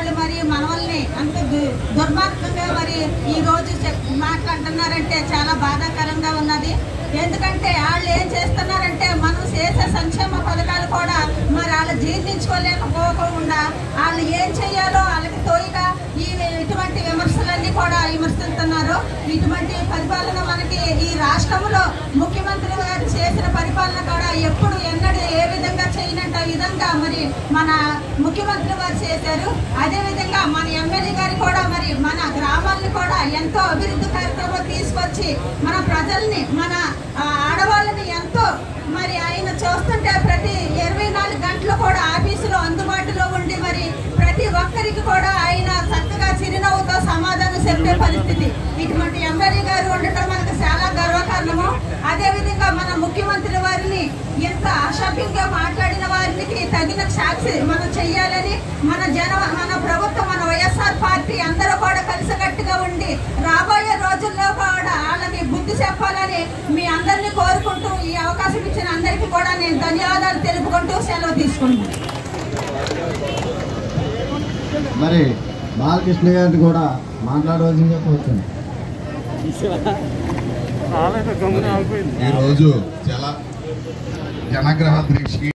వాళ్ళు మరి మనవల్ని అంత దు- దుర్మార్గంగా మరి ఈ రోజు చెప్- మాట్లాడుతున్నారంటే చాలా బాధాకరంగా ఉన్నది ఎందుకంటే వాళ్ళు ఏం చేస్తున్నారంటే మనం చేసే సంక్షేమ పథకాలు కూడా మరి వాళ్ళు జీర్ణించుకోలేకపోకుండా వాళ్ళు ఏం చేయాలో వాళ్ళకి తోయిగా ఈ ఇటువంటి విమర్శలన్నీ కూడా విమర్శిస్తున్నారు ఇటువంటి పరిపాలన మనకి ఈ రాష్ట్రంలో ముఖ్యమంత్రి గారు చేసిన పరిపాలన కూడా ఎప్పుడు ఎన్నడూ ఏ విధంగా చేయనంట విధంగా మరి మన ముఖ్యమంత్రి వారు చేశారు అదే విధంగా మన ఎమ్మెల్యే గారు కూడా మరి మన గ్రామాలను కూడా ఎంతో అభివృద్ధి కార్యక్రమం తీసుకొచ్చి మన ప్రజల్ని మన ఆ, ఆడవాళ్ళని ఎంతో మరి ఆయన చూస్తుంటే ప్రతి ఇరవై నాలుగు గంటలు కూడా ఆఫీసులో అందుబాటులో ఉండి మరి ప్రతి ఒక్కరికి కూడా ఆయన చక్కగా చిరునవ్వుతో సమాధానం చెప్పే పరిస్థితి ఇటువంటి ఎమ్మెల్యే గారు ఉండటం మనకు చాలా గర్వకారణము అదే విధంగా మన ముఖ్యమంత్రి వారిని ఎంత అసభ్యంగా మాట్లాడిన వారికి తగిన సాక్షి మనం చెయ్యాలని మన జన మన ప్రభుత్వం మన వైఎస్ఆర్ పార్టీ అందరూ కూడా కలిసికట్టుగా ఉండి రాబోయే రోజుల్లో కూడా వాళ్ళని బుద్ధి చెప్పాలని మీ అందరినీ కోరుకుంటూ ఈ అవకాశం ఇచ్చిన అందరికీ కూడా నేను ధన్యవాదాలు తెలుపుకుంటూ సెలవు తీసుకుంటున్నాను మరి బాలకృష్ణ గారిని కూడా మాట్లాడవలసిందిగా కోరుతున్నాను ఈరోజు జల జనగ్రహ దీక్షకి